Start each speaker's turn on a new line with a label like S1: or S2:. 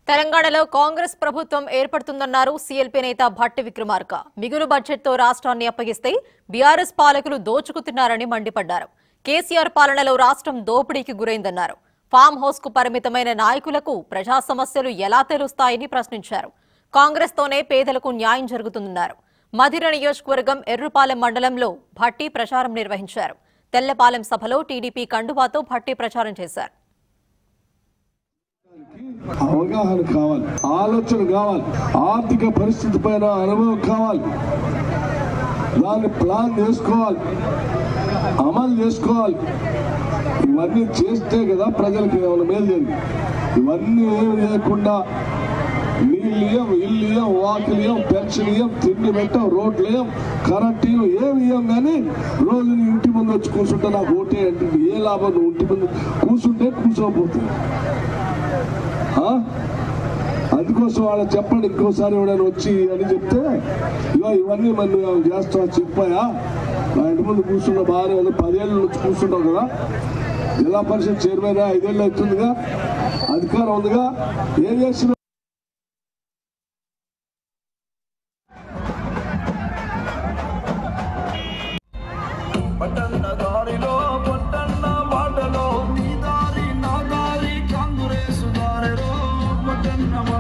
S1: తెలంగాణలో కాంగ్రెస్ ప్రభుత్వం ఏర్పడుతుందన్నారు సీఎల్పీ నేత భట్టి విక్రమార్క మిగులు బడ్జెట్తో రాష్ట్రాన్ని అప్పగిస్తే బీఆర్ఎస్ పాలకులు దోచుకుతున్నారని మండిపడ్డారు కేసీఆర్ పాలనలో రాష్ట్రం దోపిడీకి గురైందన్నారు ఫామ్ హౌస్ కు పరిమితమైన నాయకులకు ప్రజా సమస్యలు ఎలా తెలుస్తాయని ప్రశ్నించారు కాంగ్రెస్తోనే పేదలకు న్యాయం జరుగుతుందన్నారు మధిర నియోజకవర్గం ఎర్రుపాలెం మండలంలో భట్టి ప్రచారం నిర్వహించారు తెల్లపాలెం సభలో టీడీపీ కండువాతో భట్టి ప్రచారం చేశారు
S2: అవగాహన కావాలి ఆలోచన కావాలి ఆర్థిక పరిస్థితి పైన అనుభవం కావాలి దాన్ని ప్లాన్ చేసుకోవాలి అమలు చేసుకోవాలి ఇవన్నీ చేస్తే కదా ప్రజలకు ఏమైనా మేలు జరిగింది ఇవన్నీ ఏమి లేకుండా నీళ్ళు ఇయ్యం ఇల్లు ఇయ్యం వాకిలు ఇయ్యం పెన్షన్ ఇయ్యం తిండి పెట్టం రోడ్లు ఇయ్యం కరెంట్ ఇయ్యం ఏమి ఇయ్యం కానీ రోజు నీ ఇంటి ముందు వచ్చి కూర్చుంటే నాకు ఓటే అంటే ఏ లాభం నువ్వు ఇంటి ముందు కూర్చుంటే కూర్చోపోతుంది ఆ? అందుకోసం వాళ్ళ చెప్పండి ఇంకోసారి ఎవడైనా వచ్చి అని చెప్తే ఇగో ఇవన్నీ మరి నువ్వు చేస్తా చెప్పాయా నా ఇంటి ముందు కూర్చున్న బాగానే ఉంది పదేళ్ళ నుంచి కూర్చుంటావు కదా జిల్లా పరిషత్ చైర్మన్ ఐదేళ్ళు అవుతుందిగా అధికారం ఉందిగా ఏం చేస్తున్నావు
S3: పట్టణ దారిలో పట్టణ బాటలో నీ దారి నా దారి కాంగ్రెస్ దారిలో పట్టణ